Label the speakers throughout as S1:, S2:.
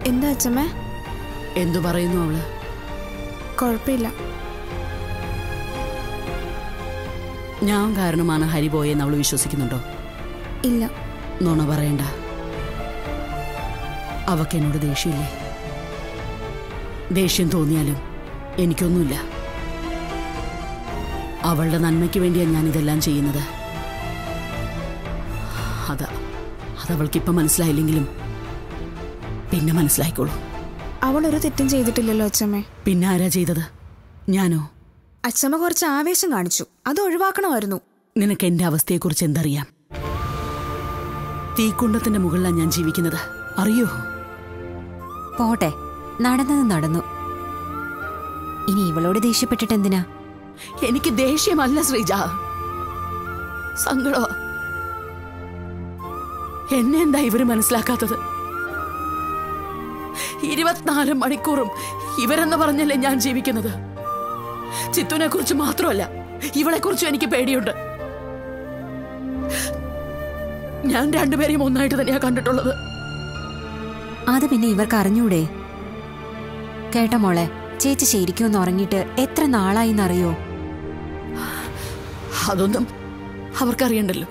S1: എന്താ അച്ഛമ്മേ
S2: എന്തു പറയുന്നു അവള്
S1: കുഴപ്പമില്ല
S2: ഞാൻ കാരണമാണ് ഹരി പോയെന്ന് അവള് വിശ്വസിക്കുന്നുണ്ടോ
S1: ഇല്ല
S2: നുണ പറയണ്ട അവക്ക് എന്നോട് ദേഷ്യമില്ലേ ദേഷ്യം തോന്നിയാലും എനിക്കൊന്നുമില്ല അവളുടെ നന്മയ്ക്ക് വേണ്ടിയാണ് ഞാൻ ഇതെല്ലാം ചെയ്യുന്നത് അതാ അതവൾക്കിപ്പം മനസ്സിലായില്ലെങ്കിലും പിന്നെ മനസ്സിലായിക്കോളൂ
S1: അവളൊരു തെറ്റും ചെയ്തിട്ടില്ലല്ലോ അച്ഛമ്മേ
S2: പിന്നെ ആരാ ചെയ്തത് ഞാനോ
S1: അച്ഛമ്മ കുറച്ച് ആവേശം കാണിച്ചു അത് ഒഴിവാക്കണമായിരുന്നു
S2: നിനക്ക് എന്റെ അവസ്ഥയെക്കുറിച്ച് എന്തറിയാം തീക്കുണ്ടത്തിന്റെ മുകളിലാണ് ഞാൻ ജീവിക്കുന്നത് അറിയോ
S3: പോട്ടെ നടന്നത് നടന്നു ഇനി ഇവളോട് ദേഷ്യപ്പെട്ടിട്ട് എന്തിനാ
S2: എനിക്ക് ദേഷ്യമല്ല ശ്രീജ സങ്കടോ എന്നെ എന്താ ഇവര് മനസ്സിലാക്കാത്തത് ഇരുപത്തിനാല് മണിക്കൂറും ഇവരെന്ന് പറഞ്ഞല്ലേ ഞാൻ ജീവിക്കുന്നത് ചിത്തുനെ കുറിച്ച് മാത്രമല്ല ഇവളെ കുറിച്ചും എനിക്ക് പേടിയുണ്ട് ഞാൻ രണ്ടുപേരെയും ഒന്നായിട്ട് തന്നെയാ കണ്ടിട്ടുള്ളത്
S3: അത് പിന്നെ ഇവർക്ക് അറിഞ്ഞൂടെ കേട്ട മോളെ ചേച്ചി ശരിക്കും ഒന്ന് ഉറങ്ങിയിട്ട് എത്ര നാളായിന്നറിയോ
S2: അതൊന്നും അവർക്കറിയണ്ടല്ലോ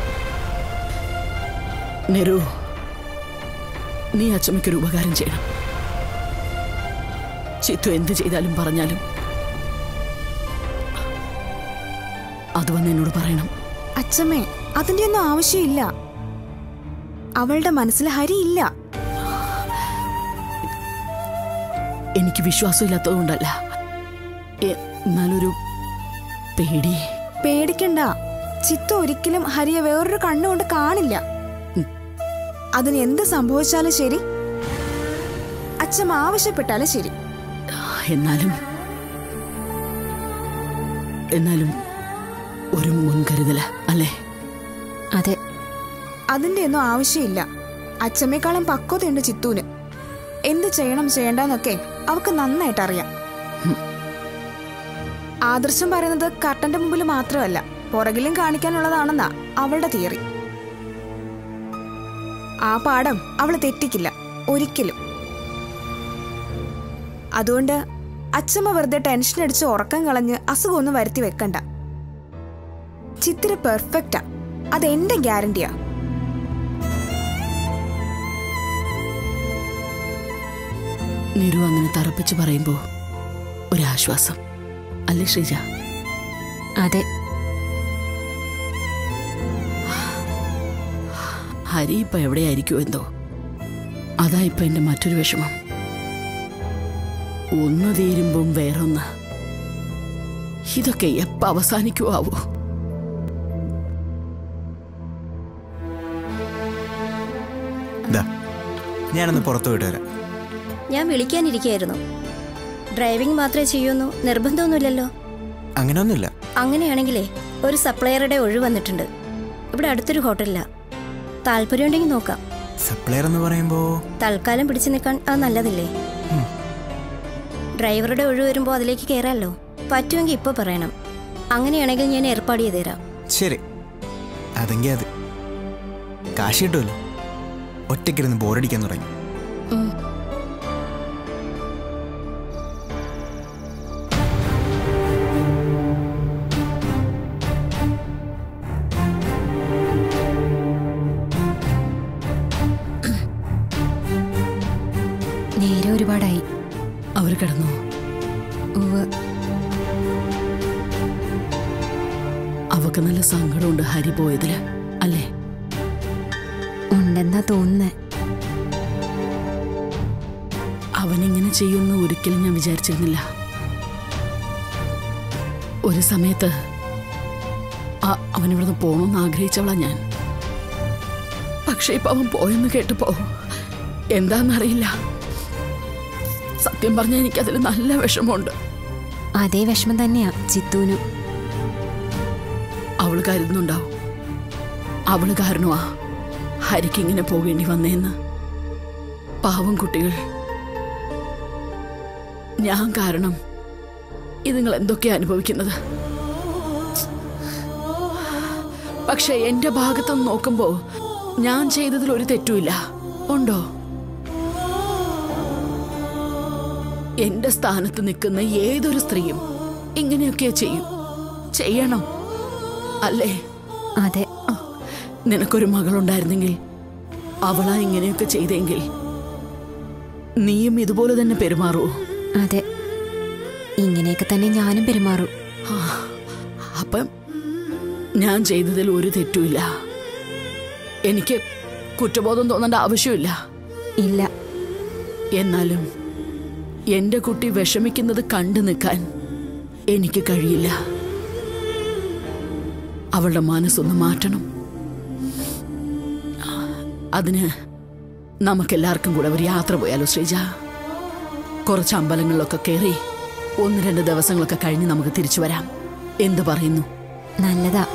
S2: നെരു നീ അച്ചമ്മയ്ക്കൊരു ഉപകാരം ചെയ്യണം ചിത്തു എന്ത് ചെയ്താലും പറഞ്ഞാലും അത് വന്ന് എന്നോട് പറയണം
S1: അച്ഛമ്മേ അതിന്റെ ഒന്നും ആവശ്യമില്ല അവളുടെ മനസ്സിൽ ഹരി ഇല്ല
S2: എനിക്ക് വിശ്വാസമില്ലാത്തതുകൊണ്ടല്ല എ- എന്നാലൊരു പേടി
S1: പേടിക്കണ്ട ചിത്ത ഒരിക്കലും ഹരിയെ വേറൊരു കണ്ണുകൊണ്ട് കാണില്ല
S2: ഉം.
S1: അതിന് എന്ത് സംഭവിച്ചാലും ശരി അച്ഛമ്മ ആവശ്യപ്പെട്ടാലും ശരി
S2: എന്നാലും എന്നാലും ഒരു മുൻകരുതല അല്ലേ
S3: അതെ
S1: അതിന്റെ ഒന്നും ആവശ്യമില്ല അച്ഛമ്മേക്കാളും പക്വതയുണ്ട് ചിത്തൂന് എന്ത് ചെയ്യണം ചെയ്യണ്ടെന്നൊക്കെ അവക്ക് നന്നായിട്ട് അറിയാം ആദർശം പറയുന്നത് കർട്ടന്റെ മുമ്പിൽ മാത്രമല്ല പുറകിലും കാണിക്കാനുള്ളതാണെന്നാ അവളുടെ തിയറി ആ പാഠം അവള് തെറ്റിക്കില്ല ഒരിക്കലും അതുകൊണ്ട് അച്ഛമ്മ വെറുതെ ടെൻഷൻ അടിച്ച് ഉറക്കം കളഞ്ഞ് അസുഖമൊന്നും വരുത്തി വെക്കണ്ട ചിത്തിര പെർഫെക്റ്റാ അത് എന്റെ ഗ്യാരണ്ടിയാ
S2: നിരു അങ്ങനെ തറപ്പിച്ച് പറയുമ്പോ ഒരാശ്വാസം അല്ലേ ശ്രീജ
S3: അതെ
S2: ഹരി ഇപ്പൊ എവിടെയായിരിക്കും എന്തോ അതാ ഇപ്പൊ എന്റെ മറ്റൊരു വിഷമം ഒന്ന് തീരുമ്പം വേറൊന്ന് ഇതൊക്കെ എപ്പ അവസാനിക്കുവോ
S4: ഇതാ ഞാനൊന്ന് പുറത്തു പോയിട്ട് വരാം
S5: ഞാൻ വിളിക്കാനിരിക്കുകയായിരുന്നു ഡ്രൈവിംഗ് മാത്രമേ ചെയ്യൂന്നു നിർബന്ധമൊന്നുമില്ലല്ലോ
S4: അങ്ങനെയൊന്നുമില്ല
S5: അങ്ങനെയാണെങ്കിലേ ഒരു സപ്ലയറുടെ ഒഴിവ് വന്നിട്ടുണ്ട് ഇവിടെ അടുത്തൊരു ഹോട്ടലില്ല താല്പര്യമുണ്ടെങ്കിൽ നോക്കാം
S4: സപ്ലയർ എന്ന് പറയുമ്പോൾ
S5: തൽക്കാലം പിടിച്ചു നിൽക്കാൻ അത് നല്ലതില്ലേ
S4: ഉം.
S5: ഡ്രൈവറുടെ ഒഴിവ് വരുമ്പോൾ അതിലേക്ക് കയറാമല്ലോ പറ്റുമെങ്കിൽ ഇപ്പോൾ പറയണം അങ്ങനെയാണെങ്കിൽ ഞാൻ ഏർപ്പാട് ചെയ്തു തരാം
S4: ശരി അതെങ്കിൽ അത് കാശ് കിട്ടുമല്ലോ ഒറ്റയ്ക്കിരുന്ന് ബോറടിക്കാൻ തുടങ്ങി
S5: ഉം.
S3: നേരെ ഒരുപാടായി
S2: അവര് കിടന്നു
S3: ഉവ്വ്
S2: അവക്ക് നല്ല സങ്കടമുണ്ട് ഹരി പോയതില് അല്ലേ
S3: ഉണ്ടെന്നാ തോന്നുന്നേ
S2: അവനിങ്ങനെ ചെയ്യുമെന്ന് ഒരിക്കലും ഞാൻ വിചാരിച്ചിരുന്നില്ല ഒരു സമയത്ത് ആ- അവനിവിടുന്ന് പോണമെന്ന് ആഗ്രഹിച്ചവളാ ഞാൻ പക്ഷെ ഇപ്പൊ അവൻ പോയെന്ന് കേട്ടപ്പോ എന്താന്നറിയില്ല സത്യം പറഞ്ഞാൽ എനിക്കതിൽ നല്ല വിഷമമുണ്ട്
S3: അതേ വിഷമം തന്നെയാ ചിത്തൂനും
S2: അവള് കരുതുന്നുണ്ടാവും അവള് കാരണമാ ഹരിക്ക് ഇങ്ങനെ പോകേണ്ടി വന്നേന്ന് പാവം കുട്ടികൾ ഞാൻ കാരണം ഇതുങ്ങൾ എന്തൊക്കെയാ അനുഭവിക്കുന്നത് പക്ഷെ എന്റെ ഭാഗത്തുനിന്ന് നോക്കുമ്പോ ഞാൻ ചെയ്തതിൽ ഒരു തെറ്റുമില്ല ഉണ്ടോ എന്റെ സ്ഥാനത്ത് നിൽക്കുന്ന ഏതൊരു സ്ത്രീയും ഇങ്ങനെയൊക്കെ ചെയ്യും ചെയ്യണം അല്ലേ
S3: അതെ
S2: ആ, നിനക്കൊരു മകളുണ്ടായിരുന്നെങ്കിൽ അവളാ ഇങ്ങനെയൊക്കെ ചെയ്തെങ്കിൽ നീയും ഇതുപോലെ തന്നെ പെരുമാറുമോ
S3: അതെ ഇങ്ങനെയൊക്കെ തന്നെ ഞാനും പെരുമാറൂ
S2: ആ, അപ്പം ഞാൻ ചെയ്തതിൽ ഒരു തെറ്റുമില്ല എനിക്ക് കുറ്റബോധം തോന്നേണ്ട ആവശ്യമില്ല
S3: ഇല്ല
S2: എന്നാലും എന്റെ കുട്ടി വിഷമിക്കുന്നത് കണ്ടു നിൽക്കാൻ എനിക്ക് കഴിയില്ല അവളുടെ മനസ്സൊന്ന് മാറ്റണം അതിന് നമുക്കെല്ലാവർക്കും കൂടെ ഒരു യാത്ര പോയാലോ ശ്രീജ കുറച്ച് അമ്പലങ്ങളിലൊക്കെ കയറി ഒന്ന് രണ്ട് ദിവസങ്ങളൊക്കെ കഴിഞ്ഞ് നമുക്ക് തിരിച്ചു വരാം എന്തു പറയുന്നു
S3: നല്ലതാ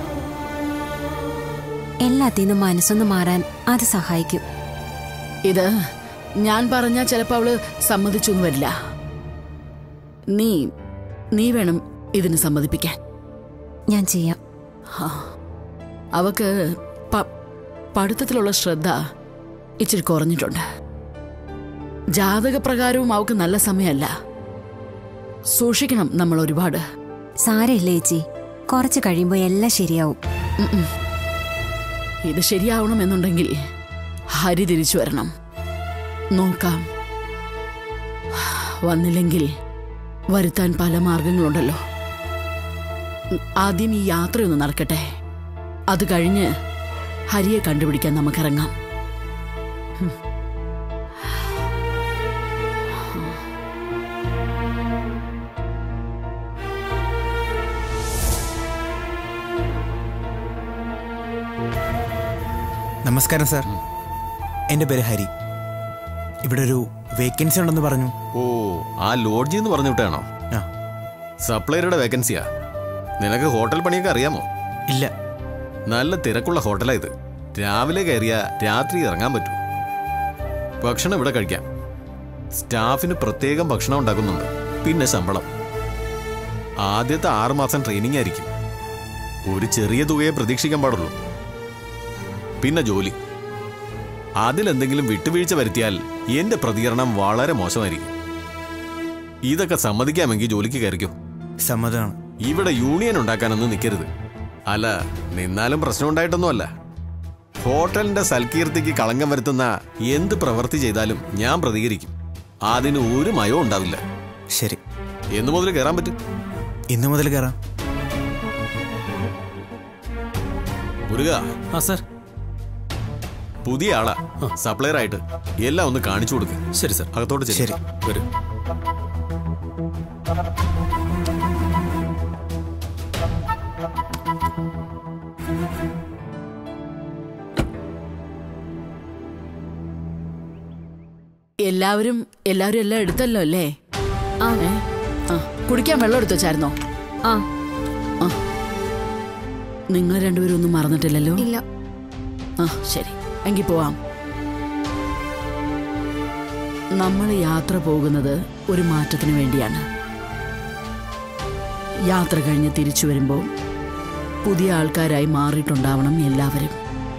S3: എല്ലാത്തിനും മനസ്സൊന്ന് മാറാൻ അത് സഹായിക്കും
S2: ഇത് ഞാൻ പറഞ്ഞാൽ ചിലപ്പോൾ അവള് സമ്മതിച്ചൊന്നും വരില്ല നീ നീ വേണം ഇതിന് സമ്മതിപ്പിക്കാൻ
S3: ഞാൻ ചെയ്യാം
S2: ആ. അവക്ക് പ- പഠിത്തത്തിലുള്ള ശ്രദ്ധ ഇച്ചിരി കുറഞ്ഞിട്ടുണ്ട് ജാതകപ്രകാരവും അവക്ക് നല്ല സമയമല്ല സൂക്ഷിക്കണം നമ്മൾ ഒരുപാട്
S3: സാരമില്ല ചേച്ചി കുറച്ച് കഴിയുമ്പോൾ എല്ലാം ശരിയാവും
S2: ഉം ഉം. ഇത് ശരിയാവണമെന്നുണ്ടെങ്കിൽ ഹരി തിരിച്ചു വരണം നോക്കാം വന്നില്ലെങ്കിൽ വരുത്താൻ പല മാർഗങ്ങളുണ്ടല്ലോ ഉം, ആദ്യം ഈ യാത്രയൊന്ന് നടക്കട്ടെ അത് കഴിഞ്ഞ് ഹരിയെ കണ്ടുപിടിക്കാൻ നമുക്കിറങ്ങാം
S4: നമസ്കാരം സാർ എൻ്റെ പേര് ഹരി ഇവിടെ ഒരു വേക്കൻസി ഉണ്ടെന്ന് പറഞ്ഞു
S6: ഓ ആ ലോഡ്ജി എന്ന് പറഞ്ഞു വിട്ടാണോ
S4: ആ
S6: സപ്ലൈറുടെ വേക്കൻസിയാ നിനക്ക് ഹോട്ടൽ പണിയൊക്കെ അറിയാമോ
S4: ഇല്ല
S6: നല്ല തിരക്കുള്ള ഹോട്ടലാ ഇത് രാവിലെ കയറിയ രാത്രി ഇറങ്ങാൻ പറ്റൂ ഭക്ഷണം ഇവിടെ കഴിക്കാം സ്റ്റാഫിന് പ്രത്യേകം ഭക്ഷണം ഉണ്ടാക്കുന്നുണ്ട് പിന്നെ ശമ്പളം ആദ്യത്തെ ആറ് മാസം ട്രെയിനിങ് ആയിരിക്കും ഒരു ചെറിയ തുകയെ പ്രതീക്ഷിക്കാൻ പാടുള്ളൂ പിന്നെ ജോലി അതിലെന്തെങ്കിലും വിട്ടുവീഴ്ച വരുത്തിയാൽ എന്റെ പ്രതികരണം വളരെ മോശമായിരിക്കും ഇതൊക്കെ സമ്മതിക്കാമെങ്കിൽ ജോലിക്ക് കയറിക്കോ
S4: സമ്മതമാണ്
S6: ഇവിടെ യൂണിയൻ ഉണ്ടാക്കാനൊന്നും നിൽക്കരുത് അല്ല നിന്നാലും പ്രശ്നം ഉണ്ടായിട്ടൊന്നുമല്ല ഹോട്ടലിന്റെ സൽകീർത്തിക്ക് കളങ്കം വരുത്തുന്ന എന്ത് പ്രവൃത്തി ചെയ്താലും ഞാൻ പ്രതികരിക്കും അതിന് ഒരു മയവും ഉണ്ടാവില്ല
S4: ശരി
S6: എന്നു മുതൽ കയറാൻ പറ്റും
S4: ഇന്ന് മുതൽ കയറാം
S6: മുരുക
S7: ആ സാർ
S6: പുതിയ ആളാ സപ്ലയർ ആയിട്ട് എല്ലാം ഒന്ന് കാണിച്ചു കൊടുക്ക്
S7: ശരി സാർ
S6: അകത്തോട്ട് ചെല്ല്.
S4: ശരി
S7: വരും
S2: എല്ലാവരും എല്ലാവരും എല്ലാം എടുത്തല്ലോ അല്ലേ ആ ഏ? ആ കുടിക്കാൻ വെള്ളം എടുത്തു വെച്ചായിരുന്നോ
S3: ആ
S2: നിങ്ങൾ രണ്ടുപേരും ഒന്നും മറന്നിട്ടില്ലല്ലോ
S1: ഇല്ല
S2: ആ ശരി എങ്കിൽ പോവാം നമ്മൾ യാത്ര പോകുന്നത് ഒരു മാറ്റത്തിന് വേണ്ടിയാണ് യാത്ര കഴിഞ്ഞ് തിരിച്ചു വരുമ്പോൾ പുതിയ ആൾക്കാരായി മാറിയിട്ടുണ്ടാവണം എല്ലാവരും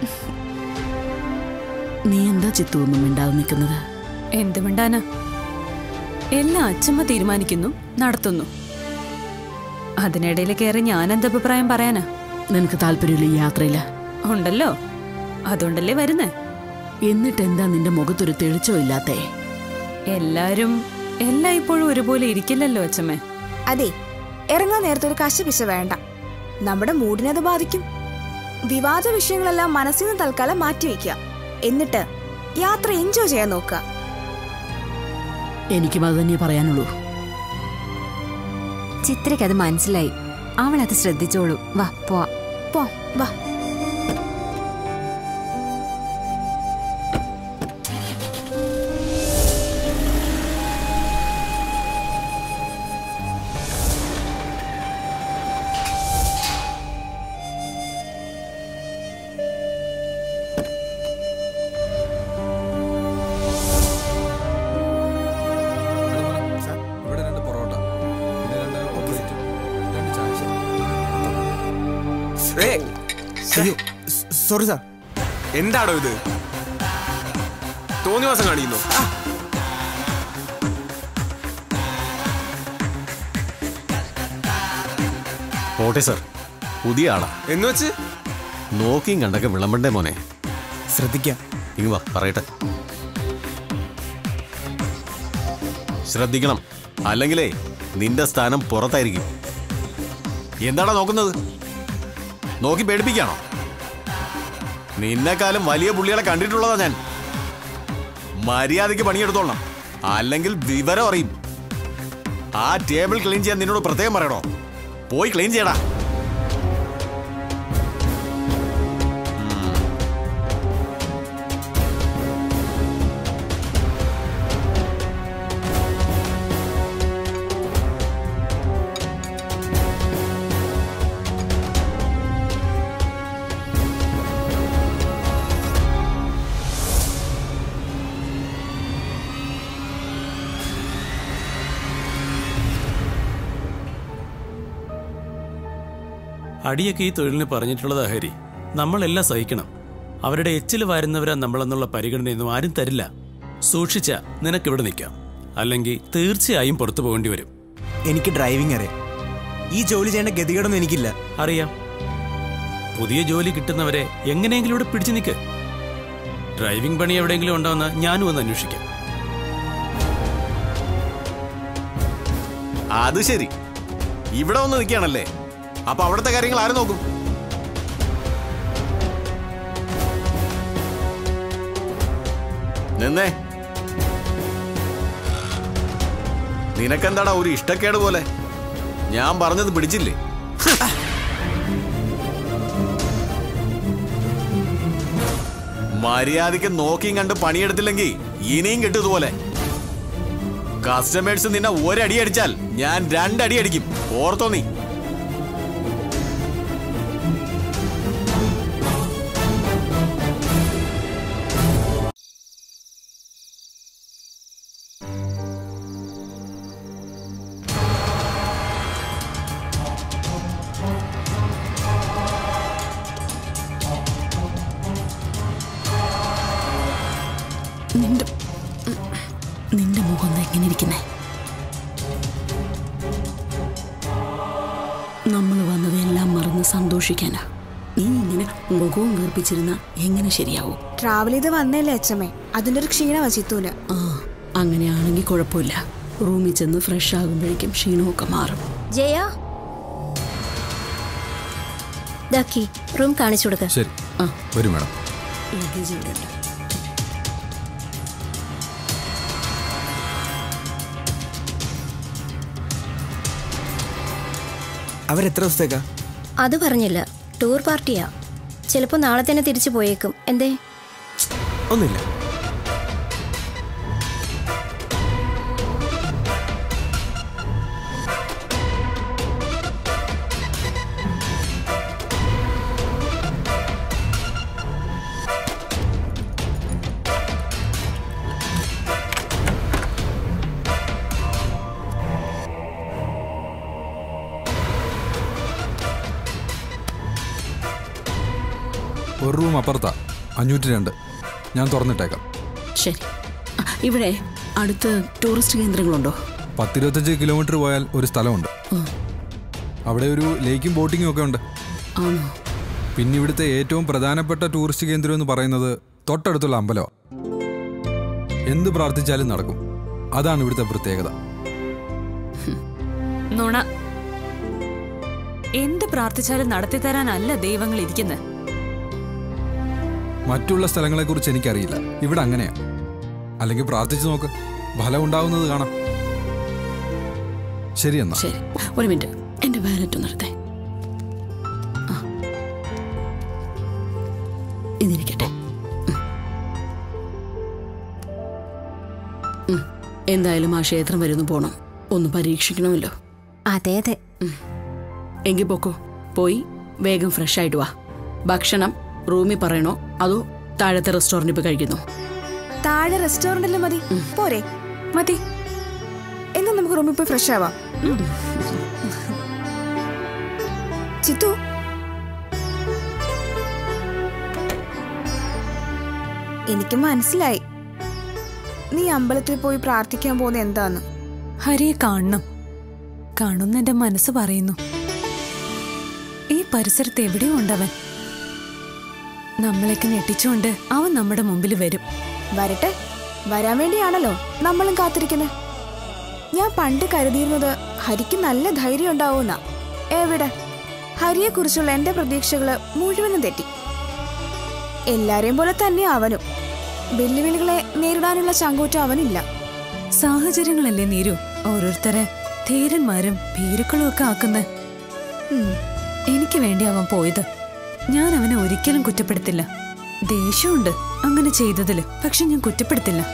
S2: നീ എന്താ ചിത്തു ഒന്നും മിണ്ടാതെ നിൽക്കുന്നത്
S8: എന്ത് മിണ്ടാനാ എല്ലാം അച്ഛമ്മ തീരുമാനിക്കുന്നു നടത്തുന്നു അതിനിടയിൽ കയറി ഞാൻ എന്ത് അഭിപ്രായം പറയാനാ
S2: നിനക്ക് താല്പര്യമില്ല ഈ യാത്രയില്
S8: ഉണ്ടല്ലോ അതുകൊണ്ടല്ലേ വരുന്നേ
S2: എന്നിട്ട് എന്താ നിന്റെ മുഖത്തൊരു തെളിച്ചോ ഇല്ലാത്തേ
S8: എല്ലാരും എല്ലാം ഇപ്പോഴും ഒരുപോലെ ഇരിക്കില്ലല്ലോ അച്ഛമ്മേ
S1: അതെ ഇറങ്ങാൻ നേരത്തെ ഒരു കശപിശ വേണ്ട നമ്മുടെ മൂഡിനെ അത് ബാധിക്കും വിവാദ വിഷയങ്ങളെല്ലാം മനസ്സിൽ നിന്ന് തൽക്കാലം മാറ്റിവെക്കുക എന്നിട്ട് യാത്ര എൻജോയ് ചെയ്യാൻ നോക്കുക
S2: എനിക്കും അത് തന്നെ പറയാനുള്ളൂ
S3: ചിത്രയ്ക്ക് അത് മനസ്സിലായി അവൾ അത് ശ്രദ്ധിച്ചോളൂ വാ പോവാ
S1: പോ വാ
S7: ഇവിടെ രണ്ട് പൊറോട്ട പിന്നെ രണ്ട് ഓംലെറ്റ് രണ്ട് ചായ
S4: അയ്യോ സോറി സാർ
S7: എന്താടോ ഇത് തോന്നിവാസം കാണിക്കുന്നു
S6: പോട്ടെ സർ പുതിയ ആളാ
S7: എന്ന് വെച്ച്
S6: നോക്കിയും കണ്ടൊക്കെ വിളമ്പണ്ടേ മോനെ
S4: ശ്രദ്ധിക്കാം
S6: ഇങ്ങ് വാ പറയട്ടെ ശ്രദ്ധിക്കണം അല്ലെങ്കിലേ നിന്റെ സ്ഥാനം പുറത്തായിരിക്കും എന്താടാ നോക്കുന്നത് നോക്കി പേടിപ്പിക്കാണോ നിന്നെക്കാളും വലിയ പുള്ളികളെ കണ്ടിട്ടുള്ളതാ ഞാൻ മര്യാദയ്ക്ക് പണിയെടുത്തോളണം അല്ലെങ്കിൽ വിവരം അറിയും ആ ടേബിൾ ക്ലീൻ ചെയ്യാൻ നിന്നോട് പ്രത്യേകം പറയണോ പോയി ക്ലീൻ ചെയ്യടാ
S9: അടിയൊക്കെ ഈ തൊഴിലിന് പറഞ്ഞിട്ടുള്ളതാ ഹരി നമ്മളെല്ലാം സഹിക്കണം അവരുടെ എച്ചിൽ വാരുന്നവരാ നമ്മളെന്നുള്ള പരിഗണനയൊന്നും ആരും തരില്ല സൂക്ഷിച്ച നിനക്കിവിടെ നിൽക്കാം അല്ലെങ്കിൽ തീർച്ചയായും പുറത്തു പോകേണ്ടി വരും
S4: എനിക്ക് ഡ്രൈവിംഗ് അറിയാം ഈ ജോലി ചെയ്യേണ്ട ഗതികേടൊന്നും എനിക്കില്ല
S9: അറിയാം പുതിയ ജോലി കിട്ടുന്നവരെ എങ്ങനെയെങ്കിലും ഇവിടെ പിടിച്ചു നിൽക്ക് ഡ്രൈവിംഗ് പണി എവിടെയെങ്കിലും ഉണ്ടോയെന്ന് ഞാനും ഒന്ന് അന്വേഷിക്കാം
S6: അത് ശരി ഇവിടെ വന്ന് നിൽക്കുകയാണല്ലേ അപ്പൊ അവിടുത്തെ കാര്യങ്ങൾ ആര് നോക്കും നിന്നേ നിനക്കെന്താടാ ഒരു ഇഷ്ടക്കേട് പോലെ ഞാൻ പറഞ്ഞത് പിടിച്ചില്ലേ മര്യാദയ്ക്ക് നോക്കിയും കണ്ട് പണിയെടുത്തില്ലെങ്കിൽ ഇനിയും കിട്ടും ഇതുപോലെ കസ്റ്റമേഴ്സ് നിന്നെ ഒരടി അടിച്ചാൽ ഞാൻ രണ്ടടി അടിക്കും ഓർത്തോ നീ
S2: നിന്റെ നിന്റെ മുഖം എന്താ എങ്ങനെ ഇരിക്കുന്നേ നമ്മൾ വന്നത് എല്ലാം മറന്ന് സന്തോഷിക്കാനാ നീ ഇങ്ങനെ മുഖവും വീർപ്പിച്ചിരുന്ന എങ്ങനെ ശരിയാവും
S1: ട്രാവൽ ചെയ്ത് വന്നല്ലേ അച്ഛമ്മേ അതിന്റെ ഒരു ക്ഷീണം വച്ചിത്തൂന്
S2: ആ അങ്ങനെയാണെങ്കിൽ കുഴപ്പമില്ല റൂമിൽ ചെന്ന് ഫ്രഷ് ആകുമ്പോഴേക്കും ക്ഷീണമൊക്കെ മാറും
S5: ജയ ദക്കി റൂം കാണിച്ചു കൊടുക്ക
S7: ശരി
S2: ആ
S7: വരും മേഡം
S2: ലഗേജ് ഇവിടെ ഉണ്ട്
S4: അവരെത്ര ദിവസത്തേക്കാ
S5: അത് പറഞ്ഞില്ല ടൂർ പാർട്ടിയാ ചിലപ്പോൾ നാളെ തന്നെ തിരിച്ചു പോയേക്കും എന്തേ
S4: ഒന്നുമില്ല
S7: ഒരു റൂം അപ്പുറത്താ അഞ്ഞൂറ്റി രണ്ട് ഞാൻ തുറന്നിട്ടേക്കാം
S2: ശരി ആ, ഇവിടെ അടുത്ത് ടൂറിസ്റ്റ് കേന്ദ്രങ്ങളുണ്ടോ
S7: പത്തിരുപത്തഞ്ച് കിലോമീറ്റർ പോയാൽ ഒരു സ്ഥലമുണ്ട്
S2: ഉം.
S7: അവിടെ ഒരു ലേക്കും ബോട്ടിങ്ങും ഒക്കെ ഉണ്ട്
S2: ആണോ
S7: പിന്നെ ഇവിടുത്തെ ഏറ്റവും പ്രധാനപ്പെട്ട ടൂറിസ്റ്റ് കേന്ദ്രം എന്ന് പറയുന്നത് തൊട്ടടുത്തുള്ള അമ്പലമാണ് എന്ത് പ്രാർത്ഥിച്ചാലും നടക്കും അതാണ് ഇവിടുത്തെ പ്രത്യേകത
S8: നുണ എന്ത് പ്രാർത്ഥിച്ചാലും നടത്തി തരാനല്ല ദൈവങ്ങൾ ഇരിക്കുന്നത്
S7: മറ്റുള്ള സ്ഥലങ്ങളെക്കുറിച്ച് എനിക്കറിയില്ല ഇവിടെ അങ്ങനെയാ അല്ലെങ്കിൽ പ്രാർത്ഥിച്ചു നോക്ക് ഫലം ഉണ്ടാവുന്നത് കാണാം ശരി എന്നാ
S2: ശരി ഒരു മിനിറ്റ് എന്റെ വാലറ്റ് നിർത്തേ ആ. ഇതിരിക്കട്ടെ ഉം. ഉം. എന്തായാലും ആ ക്ഷേത്രം വരുന്നു പോണം ഒന്ന് പരീക്ഷിക്കണമല്ലോ
S3: അതെ അതെ
S2: എങ്കിൽ പൊക്കോ പോയി വേഗം ഫ്രഷ് ആയിട്ട് വാ ഭക്ഷണം റൂമിൽ പറയണോ അതോ താഴത്തെ റെസ്റ്റോറൻറ്റിൽ പോയി കഴിക്കുന്നു
S1: താഴെ റെസ്റ്റോറന്റിൽ മതി പോരെ
S8: മതി
S1: എന്നാ നമുക്ക് റൂമിൽ പോയി ഫ്രഷ് ആവാം ചിത്തു എനിക്ക് മനസ്സിലായി നീ അമ്പലത്തിൽ പോയി പ്രാർത്ഥിക്കാൻ പോകുന്ന എന്താന്ന്
S8: ഹരിയെ കാണണം കാണുന്ന എന്റെ മനസ്സ് പറയുന്നു പരിസരത്ത് എവിടെയോ ഉണ്ടവൻ നമ്മളെയൊക്കെ ഞെട്ടിച്ചുകൊണ്ട് അവൻ നമ്മുടെ മുമ്പിൽ വരും
S1: വരട്ടെ വരാൻ വേണ്ടിയാണല്ലോ നമ്മളും കാത്തിരിക്കുന്നത് ഞാൻ പണ്ട് കരുതിയിരുന്നത് ഹരിക്ക് നല്ല ധൈര്യം ഉണ്ടാവുന്ന എവിടെ ഹരിയെക്കുറിച്ചുള്ള എന്റെ പ്രതീക്ഷകള് മുഴുവനും തെറ്റി എല്ലാരെയും പോലെ തന്നെ അവനും വെല്ലുവിളികളെ നേരിടാനുള്ള ചങ്കൂറ്റം അവനില്ല
S8: സാഹചര്യങ്ങളല്ലേ നീരു ഓരോരുത്തരെ ധീരന്മാരും ഭീരുക്കളും ഒക്കെ ആക്കുന്നത് എനിക്ക് വേണ്ടി അവൻ പോയത് ഞാൻ അവനെ ഒരിക്കലും കുറ്റപ്പെടുത്തില്ല ദേഷ്യമുണ്ട് അങ്ങനെ ചെയ്തതില് പക്ഷെ ഞാൻ കുറ്റപ്പെടുത്തില്ല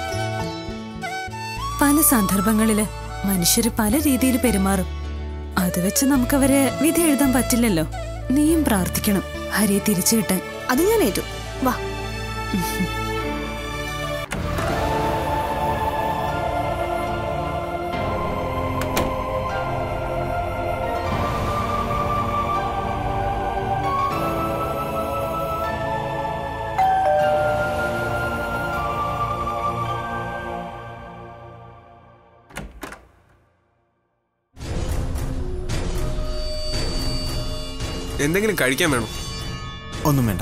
S8: പല സന്ദർഭങ്ങളില് മനുഷ്യര് പല രീതിയിൽ പെരുമാറും അത് വെച്ച് നമുക്കവരെ വിധി എഴുതാൻ പറ്റില്ലല്ലോ നീയും പ്രാർത്ഥിക്കണം ഹരിയെ തിരിച്ചു കിട്ടാൻ
S1: അത് ഞാൻ ഏറ്റു വാ
S10: എന്തെങ്കിലും കഴിക്കാൻ വേണം
S4: ഒന്നും വേണ്ട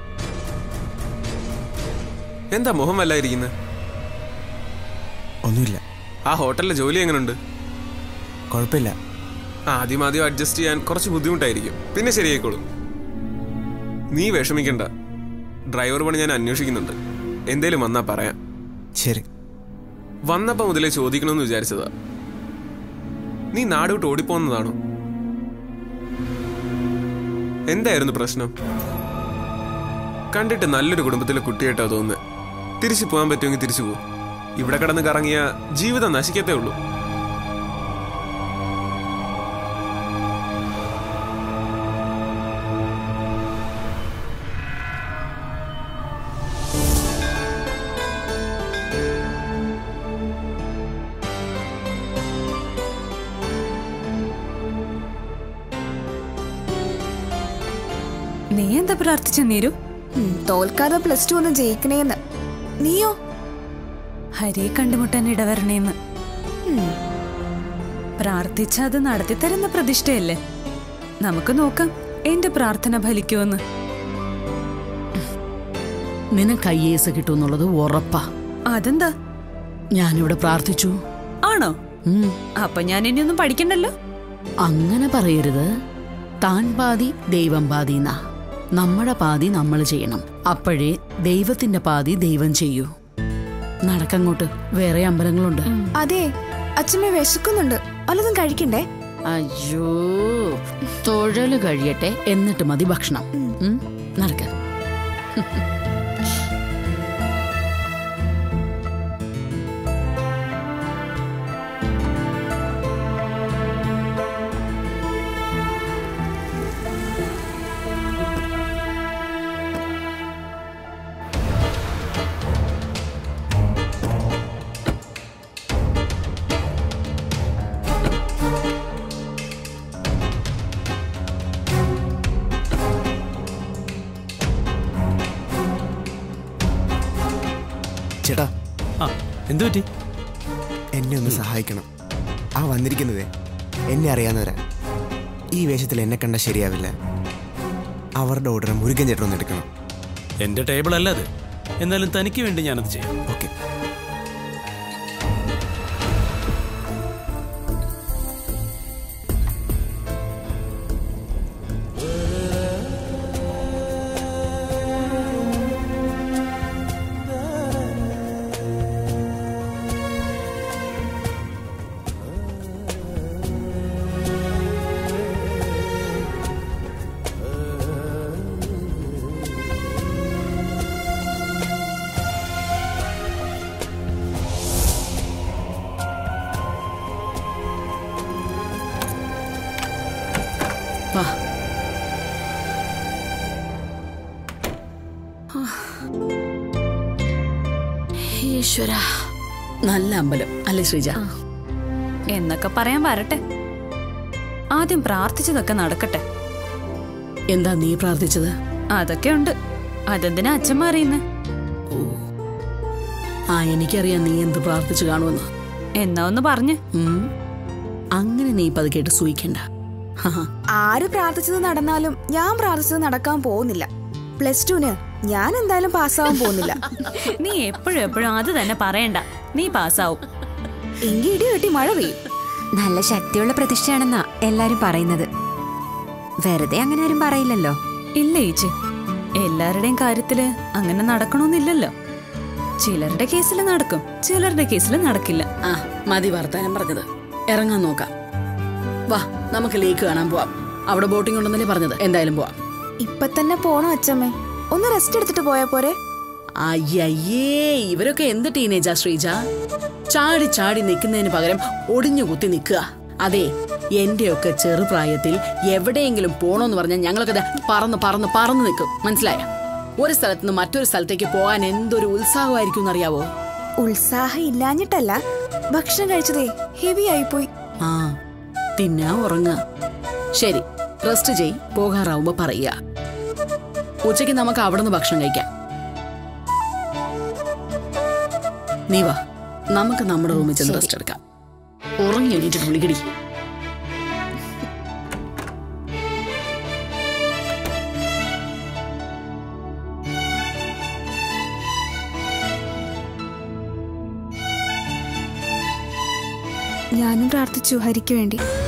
S10: എന്താ മുഖം വല്ലായിരിക്കുന്നത്
S4: ഒന്നുമില്ല
S10: ആ ഹോട്ടലിലെ ജോലി എങ്ങനെയുണ്ട്
S4: കുഴപ്പമില്ല
S10: ആദ്യം ആദ്യം അഡ്ജസ്റ്റ് ചെയ്യാൻ കുറച്ച് ബുദ്ധിമുട്ടായിരിക്കും പിന്നെ ശരിയായിക്കോളും നീ വിഷമിക്കണ്ട ഡ്രൈവർ പണി ഞാൻ അന്വേഷിക്കുന്നുണ്ട് എന്തേലും വന്നാ പറയാം
S4: ശരി
S10: വന്നപ്പോ മുതലേ ചോദിക്കണമെന്ന് വിചാരിച്ചതാ നീ നാട് വിട്ട് ഓടിപ്പോന്നതാണോ എന്തായിരുന്നു പ്രശ്നം കണ്ടിട്ട് നല്ലൊരു കുടുംബത്തിലെ കുട്ടിയായിട്ടാ തോന്നുന്നത് തിരിച്ചു പോകാൻ പറ്റുമെങ്കിൽ തിരിച്ചു പോകും ഇവിടെ കിടന്ന് കറങ്ങിയ ജീവിതം നശിക്കത്തേ ഉള്ളൂ
S8: നീ എന്താ പ്രാർത്ഥിച്ച നീരു
S1: ഉം, തോൽക്കാതെ പ്ലസ് ടു ഒന്ന് ജയിക്കണേന്ന് നീയോ
S8: ഹരിയെ കണ്ടുമുട്ടാൻ ഇടവരണേന്ന്
S1: ഉം,
S8: പ്രാർത്ഥിച്ച അത് നടത്തിത്തരുന്ന പ്രതിഷ്ഠയല്ലേ നമുക്ക് നോക്കാം എന്റെ പ്രാർത്ഥന ഫലിക്കുമെന്ന്
S2: നിനക്ക് ഐ എസ് കിട്ടുമെന്നുള്ളത് ഉറപ്പാ
S8: അതെന്താ
S2: ഞാനിവിടെ പ്രാർത്ഥിച്ചു
S8: ആണോ
S2: ഉം.
S8: അപ്പൊ ഞാൻ ഇനി ഒന്നും പഠിക്കണ്ടല്ലോ
S2: അങ്ങനെ പറയരുത് താൻ പാതി ദൈവം പാതി എന്നാ നമ്മുടെ പാതി നമ്മൾ ചെയ്യണം അപ്പോഴേ ദൈവത്തിന്റെ പാതി ദൈവം ചെയ്യൂ നടക്കങ്ങോട്ട് വേറെ അമ്പലങ്ങളുണ്ട്
S1: അതെ അച്ഛമ്മ വിശക്കുന്നുണ്ട് വല്ലതും കഴിക്കണ്ടേ
S2: അയ്യോ തൊഴല് കഴിയട്ടെ എന്നിട്ട് മതി ഭക്ഷണം ഉം, നടക്ക
S4: ചേട്ടാ
S9: ആ എന്തു പറ്റി
S4: എന്നെ ഒന്ന് സഹായിക്കണം ആ വന്നിരിക്കുന്നതേ എന്നെ അറിയാവുന്നവരാ ഈ വേഷത്തിൽ എന്നെ കണ്ട ശരിയാവില്ല അവരുടെ ഓർഡർ മുരുകൻ ചേട്ടൻ ഒന്ന് എടുക്കണം
S9: എന്റെ ടേബിൾ അല്ല അത് എന്നാലും തനിക്ക് വേണ്ടി ഞാനത് ചെയ്യാം
S4: ഓക്കെ
S2: വാ ഈശ്വര നല്ല അമ്പലം അല്ലേ ശ്രീജ
S8: എന്നൊക്കെ പറയാൻ വരട്ടെ ആദ്യം പ്രാർത്ഥിച്ചതൊക്കെ നടക്കട്ടെ
S2: എന്താ നീ പ്രാർത്ഥിച്ചത്
S8: അതൊക്കെ ഉണ്ട് അതെന്തിനാ അച്ഛമ്മ അറിയുന്നേ
S2: ആ എനിക്കറിയാം നീ എന്ത് പ്രാർത്ഥിച്ചു കാണുമെന്ന്
S8: എന്നാ ഒന്ന് പറഞ്ഞ്
S2: ഉം. അങ്ങനെ നീ ഇപ്പൊ അത് കേട്ട് സൂയിക്കണ്ട
S1: ആര് പ്രാർത്ഥിച്ചത് നടന്നാലും ഞാൻ പ്രാർത്ഥിച്ചത് നടക്കാൻ പോകുന്നില്ല പ്ലസ് ടുന് ഞാൻ എന്തായാലും പാസ്സാവാൻ പോകുന്നില്ല
S8: നീ എപ്പോഴും എപ്പോഴും അത് തന്നെ പറയണ്ട നീ പാസ്സാവും
S1: എങ്കി ഇടി വെട്ടി മഴ പെയ്യും
S3: നല്ല ശക്തിയുള്ള പ്രതിഷ്ഠയാണെന്നാ എല്ലാരും പറയുന്നത് വെറുതെ അങ്ങനെ ആരും പറയില്ലല്ലോ
S8: ഇല്ല ചേച്ചി എല്ലാവരുടെയും കാര്യത്തില് അങ്ങനെ നടക്കണമെന്നില്ലല്ലോ ചിലരുടെ കേസിൽ നടക്കും ചിലരുടെ കേസിൽ നടക്കില്ല
S2: ആ മതി വർത്താനം പറഞ്ഞത് ഇറങ്ങാൻ നോക്കാം വാ നമുക്ക് ലേക്ക് കാണാൻ പോവാം അവിടെ ബോട്ടിംഗ് ഉണ്ടെന്നല്ലേ പറഞ്ഞത് എന്തായാലും പോവാം
S1: ഇപ്പൊ തന്നെ പോണോ അച്ഛമ്മേ ഒന്ന് റെസ്റ്റ് എടുത്തിട്ട് പോയാ പോരെ
S2: അയ്യയ്യേ ഇവരൊക്കെ എന്ത് ടീനേജാ ശ്രീജ ചാടി ചാടി നിൽക്കുന്നതിന് പകരം ഒടിഞ്ഞു കുത്തി നിൽക്കുക അതെ എന്റെയൊക്കെ ചെറുപ്രായത്തിൽ എവിടെയെങ്കിലും പോണോന്ന് പറഞ്ഞാൽ ഞങ്ങളൊക്കെ ദാ പറന്ന് പറന്ന് പറന്ന് നിൽക്കും മനസ്സിലായ ഒരു സ്ഥലത്ത് നിന്ന് മറ്റൊരു സ്ഥലത്തേക്ക് പോകാൻ എന്തൊരു ഉത്സാഹമായിരിക്കും എന്നറിയാവോ
S1: ഉത്സാഹം ഇല്ലാഞ്ഞിട്ടല്ല ഭക്ഷണം കഴിച്ചതേ ഹെവി ആയിപ്പോയി
S2: ആ തിന്നാ ഉറങ്ങുക ശരി റെസ്റ്റ് ചെയ് പോകാറാവുമ്പോ പറയുക ഉച്ചയ്ക്ക് നമുക്ക് അവിടെ നിന്ന് ഭക്ഷണം കഴിക്കാം നീ വാ നമുക്ക് നമ്മുടെ റൂമിൽ ചെന്ന് റെസ്റ്റ് എടുക്കാം ഉറങ്ങി എണീറ്റ് വിളിക്കടി
S1: ഞാനും പ്രാർത്ഥിച്ചു ഹരിക്ക് വേണ്ടി